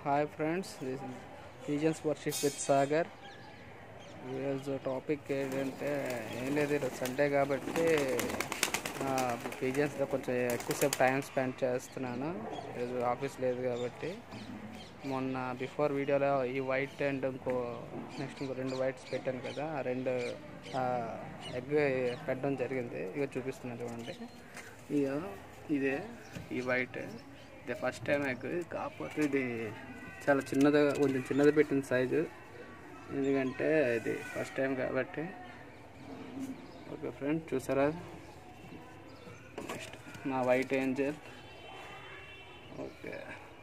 hi friends this pigeons worship with Sagar ఈరోజు topic ఏంటంటే ఏం లేదు ఈరోజు సండే కాబట్టి పీజన్స్తో కొంచెం ఎక్కువసేపు టైం స్పెండ్ చేస్తున్నాను ఈరోజు ఆఫీస్ లేదు కాబట్టి మొన్న బిఫోర్ వీడియోలో ఈ వైట్ అండ్ ఇంకో నెక్స్ట్ ఇంకో రెండు వైట్స్ పెట్టాను కదా ఆ రెండు ఎగ్ పెట్టడం జరిగింది ఇక చూపిస్తున్నాను చూడండి ఇక ఇదే ఈ వైట్ ఇది ఫస్ట్ టైం ఎగ్ కాకపోతే ఇది చాలా చిన్నదిగా కొంచెం చిన్నది పెట్టిన సైజు ఎందుకంటే ఇది ఫస్ట్ టైం కాబట్టి ఓకే ఫ్రెండ్ చూసారా నెక్స్ట్ మా వైట్ ఏంజల్ ఓకే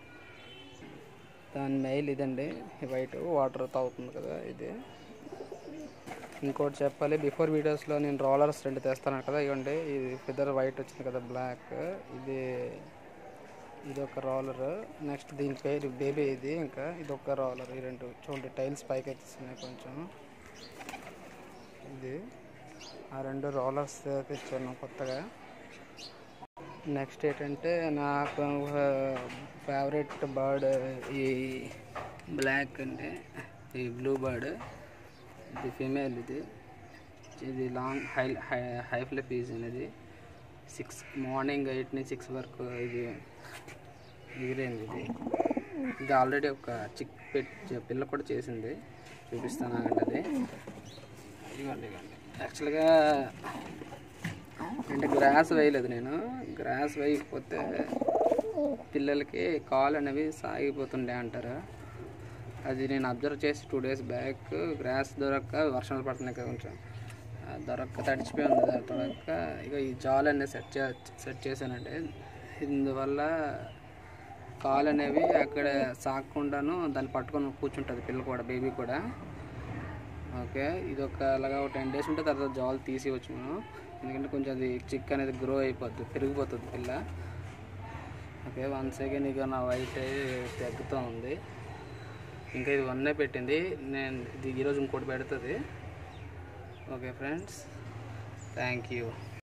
దాని మెయిల్ ఇదండి ఈ వైట్ వాటర్ తాగుతుంది కదా ఇది ఇంకోటి చెప్పాలి బిఫోర్ వీడియోస్లో నేను రోలర్స్ రెండు తెస్తాను కదా ఇవ్వండి ఇది ఫిదర్ వైట్ వచ్చింది కదా బ్లాక్ ఇది ఇది ఒక రోలర్ నెక్స్ట్ దీని పేరు బేబీ ఇది ఇంకా ఇది ఒక రోలర్ ఈ రెండు చూడండి టైల్స్ పైకి ఎత్తిస్తున్నాయి కొంచెం ఇది ఆ రెండు రోలర్స్ తెచ్చాను కొత్తగా నెక్స్ట్ ఏంటంటే నాకు ఫేవరెట్ బర్డ్ ఈ బ్లాక్ అంటే ఈ బ్లూ బర్డ్ ఇది ఫీమేల్ ఇది ఇది long high high high fly పీస్ అనేది సిక్స్ మార్నింగ్ ఎయిట్ నుంచి సిక్స్ వరకు ఇది ఎగిరింది ఇది ఇది ఆల్రెడీ ఒక చిక్ పెట్టి పిల్ల కూడా చేసింది చూపిస్తాను ఆగండి అది ఇవ్వండి ఇవ్వండి యాక్చువల్గా అంటే గ్రాస్ వేయలేదు నేను గ్రాస్ వేయకపోతే పిల్లలకి కాలు అనేవి సాగిపోతుండే అంటారు అది నేను అబ్జర్వ్ చేసి టూ డేస్ బ్యాక్ గ్రాస్ దొరక్క వర్షాలు పడుతున్నాయి కదా కొంచెం ఆ దొరక్క తడిచిపోయి ఉంది దాని దొరక్క ఇక ఈ జాల్ అనేది సెట్ చే సెట్ చేశానంటే ఇందువల్ల కాలు అనేవి అక్కడ సాగకుండాను దాన్ని పట్టుకొని కూర్చుంటుంది పిల్ల కూడా బేబీ కూడా ఓకే ఇది ఒక అలాగా ఒక టెన్ డేస్ ఉంటే తర్వాత జాల్ తీసి వచ్చి మనం ఎందుకంటే కొంచెం అది చిక్ అనేది గ్రో అయిపోద్ది పెరిగిపోతుంది పిల్ల ఓకే వన్ సెకండ్ ఇక నా వైట్ తగ్గుతూ ఉంది ఇంకా ఇది వన్నే పెట్టింది నేను ఇది ఈరోజు ఇంకోటి పెడుతుంది ఓకే ఫ్రెండ్స్ థ్యాంక్ యూ